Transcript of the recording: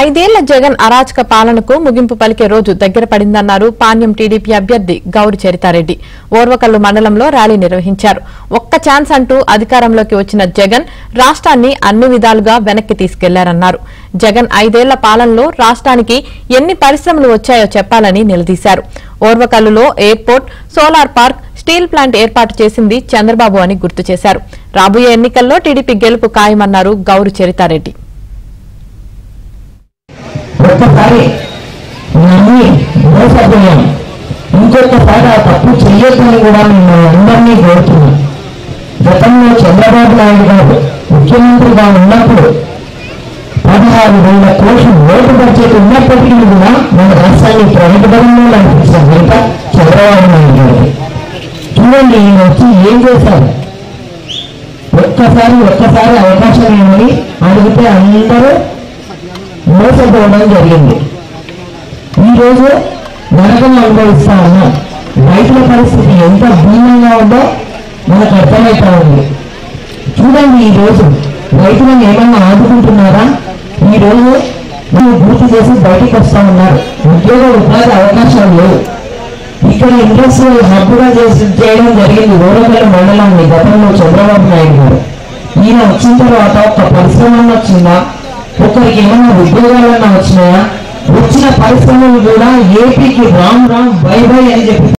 ఐదేళ్ల జగన్ అరాచక పాలనకు ముగింపు పలికే రోజు దగ్గర పడిందన్నారు పాణ్యం టీడీపీ అభ్యర్థి గౌరి చరితారెడ్డి ఓర్వకల్లు మండలంలో ర్యాలీ నిర్వహించారు ఒక్క ఛాన్స్ అంటూ అధికారంలోకి వచ్చిన జగన్ రాష్ట్రాన్ని అన్ని విధాలుగా వెనక్కి తీసుకెళ్లారన్నారు జగన్ ఐదేళ్ల పాలనలో రాష్ట్రానికి ఎన్ని పరిశ్రమలు వచ్చాయో చెప్పాలని నిలదీశారు ఓర్వకల్లులో airport solar park steel plant ఏర్పాటు చేసింది చంద్రబాబు అని గుర్తు చేశారు రాబోయే ఎన్నికల్లో టీడీపీ గెలుపు ఖాయమన్నారు గౌరి చరితారెడ్డి ఒక్కసారి నమ్మి మోసపోయాం ఇంకొకసారి ఆ తప్పు చెయ్యొద్దని కూడా మేము అందరినీ కోరుతున్నాం గతంలో చంద్రబాబు నాయుడు గారు ముఖ్యమంత్రిగా ఉన్నప్పుడు పదహారు వేల కోట్లు ఓటు బడ్జెట్ ఉన్నప్పటికీ కూడా మన రాష్ట్రాన్ని ప్రైవేట్ పరంలో నడిపించిన ఘనత చంద్రబాబు నాయుడు గారు చూడండి ఈయన వచ్చి ఏం చేశారు ఒక్కసారి ఒక్కసారి అవకాశం ఏమని అడిగితే అందరూ మోసపోవడం జరిగింది ఈరోజు నరకం అనుభవిస్తా ఉన్నాం రైతుల పరిస్థితి ఎంత దీనంగా ఉందో మనకు అర్థమవుతా ఉంది చూడండి ఈ రోజు రైతులను ఏమన్నా ఆదుకుంటున్నారా ఈ రోజు మీరు పూర్తి చేసి బయటికి వస్తా ఉన్నారు ఉద్యోగ ఉపాధి అవకాశాలు లేవు ఇక్కడ ఇండస్ట్రియల్ హబ్గా చేసి చేయడం జరిగింది ఓరకల మండలాన్ని గతంలో చంద్రబాబు నాయుడు గారు ఈయన వచ్చిన తర్వాత ఒక పరిశ్రమ వచ్చిందా ఒకరికి ఏమైనా ఉద్యోగాలన్నా వచ్చినాయా వచ్చిన పరిశ్రమలు కూడా ఏపీకి రామ్ రామ్ బై బై అని చెప్పి